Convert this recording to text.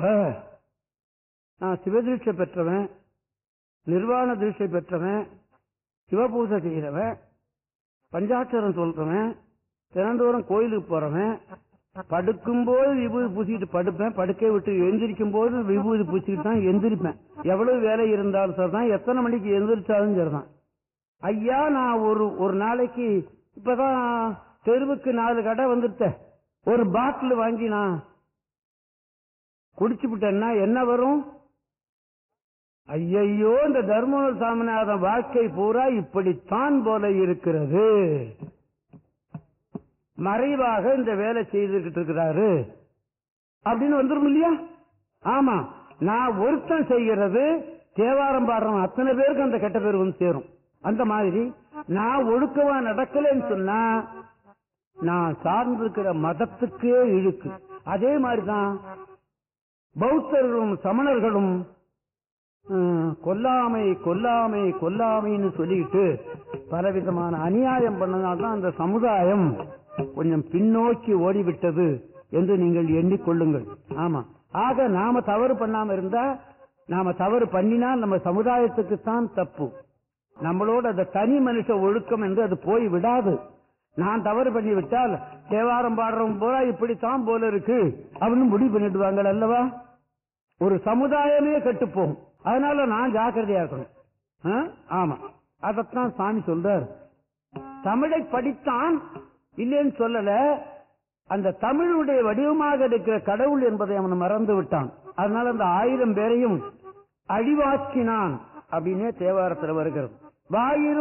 நான் சிவதீட்சை பெற்றவன் நிர்வாண தீட்சை பெற்றவன் சிவபூஜை செய்யறவன் பஞ்சாட்சரம் சொல்றவன் தினந்தோறும் கோயிலுக்கு போறவன் படுக்கும்போது விபூதி பூசிக்கிட்டு படுப்பேன் படுக்கை விட்டு எந்திரிக்கும் போது விபூதி பூசிக்கிட்டு தான் எந்திரிப்பேன் எவ்வளவு வேலை இருந்தாலும் சரிதான் எத்தனை மணிக்கு எந்திரிச்சாலும் சரிதான் ஐயா நான் ஒரு ஒரு நாளைக்கு இப்பதான் தெருவுக்கு நாலு கடை வந்துட்டேன் ஒரு பாட்டில் வாங்கி நான் குடிச்சு விட்டேன்னா என்ன வரும் ஐயையோ இந்த தர்மபுர சாமிநாதன் வாழ்க்கை பூரா இப்படித்தான் போல இருக்கிறது மறைவாக இந்த வேலை செய்துகிட்டு இருக்கிறாரு அப்படின்னு வந்துரும் இல்லையா ஆமா நான் ஒருத்தன் செய்கிறது தேவாரம் பாடுறவன் அத்தனை பேருக்கு அந்த கெட்ட பேர் வந்து சேரும் அந்த மாதிரி நான் ஒழுக்கமா நடக்கலைன்னு சொன்னா நான் சார்ந்திருக்கிற மதத்துக்கே இழுக்கு அதே மாதிரிதான் பௌத்தர்களும் சமணர்களும் ஹம், கொல்லாமை கொல்லாமை கொல்லாமைன்னு சொல்லிட்டு பலவிதமான அநியாயம் பண்ணனால்தான் அந்த சமுதாயம் கொஞ்சம் பின்னோக்கி ஓடிவிட்டது என்று நீங்கள் எண்ணிக்கொள்ளுங்கள் ஆமா ஆக நாம தவறு பண்ணாம இருந்தா நாம தவறு பண்ணினால் நம்ம சமுதாயத்துக்கு தான் தப்பு நம்மளோட அந்த தனி மனுஷ ஒழுக்கம் என்று அது போய் விடாது நான் தவறு பண்ணி விட்டால் தேவாரம் பாடுறவங்க போல இப்படித்தான் போல இருக்கு அப்படின்னு முடிவு பண்ணிடுவாங்க அல்லவா ஒரு சமுதாயமே கெட்டுப்போகும் அதனால நான் ஜாக்கிரதையா இருக்கணும் ஆ? ஆமா அதத்தான் சாமி சொல்றார் தமிழை படித்தான் இல்லைன்னு சொல்லல அந்த தமிழுடைய வடிவமாக இருக்கிற கடவுள் என்பதை அவன் மறந்து விட்டான் அதனால அந்த ஆயிரம் பேரையும் அழிவாக்கினான் அப்படின்னே தேவாரத்தில் வருகிறது வாயிரும்